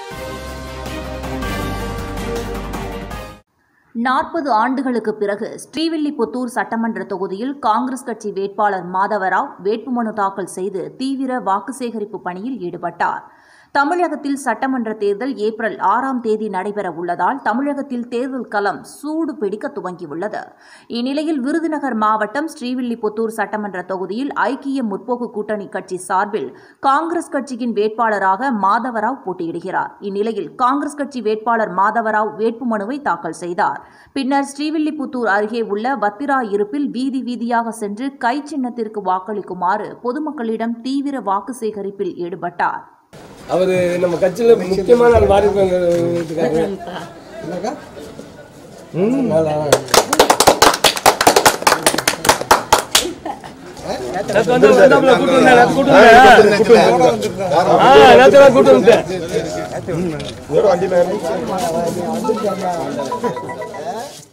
நாற்பது ஆண்டுகளுக்கு பிறகு ஸ்ரீவில்லிபுத்தூர் சட்டமன்ற தொகுதியில் காங்கிரஸ் கட்சி வேட்பாளர் மாதவராவ் வேட்புமனு தாக்கல் செய்து தீவிர வாக்கு சேகரிப்பு பணியில் ஈடுபட்டார் தமிழகத்தில் சட்டமன்ற தேர்தல் ஏப்ரல் ஆறாம் தேதி நடைபெற உள்ளதால் தமிழகத்தில் தேர்தல் களம் சூடு பிடிக்க துவங்கியுள்ளது இந்நிலையில் விருதுநகர் மாவட்டம் ஸ்ரீவில்லிபுத்தூர் சட்டமன்ற தொகுதியில் ஐக்கிய முற்போக்கு கூட்டணி கட்சி சார்பில் காங்கிரஸ் கட்சியின் வேட்பாளராக மாதவராவ் போட்டியிடுகிறார் இந்நிலையில் காங்கிரஸ் கட்சி வேட்பாளர் மாதவராவ் வேட்புமனுவை தாக்கல் செய்தார் பின்னர் ஸ்ரீவில்லிபுத்தூர் அருகே உள்ள வத்திரா இருப்பில் வீதி வீதியாக சென்று கை சின்னத்திற்கு வாக்களிக்குமாறு பொதுமக்களிடம் தீவிர வாக்கு சேகரிப்பில் ஈடுபட்டார் அவரு நம்ம கட்சியில முக்கியமான ஆள் மாறி இருக்காங்க என்னக்கா நேத்து வந்து வந்தாப்புல கூட்டு வந்தேன், நேத்து கூட்டு வந்தேன். ஆ, நேத்து நான் கூட்டு வந்தேன். வண்டியில்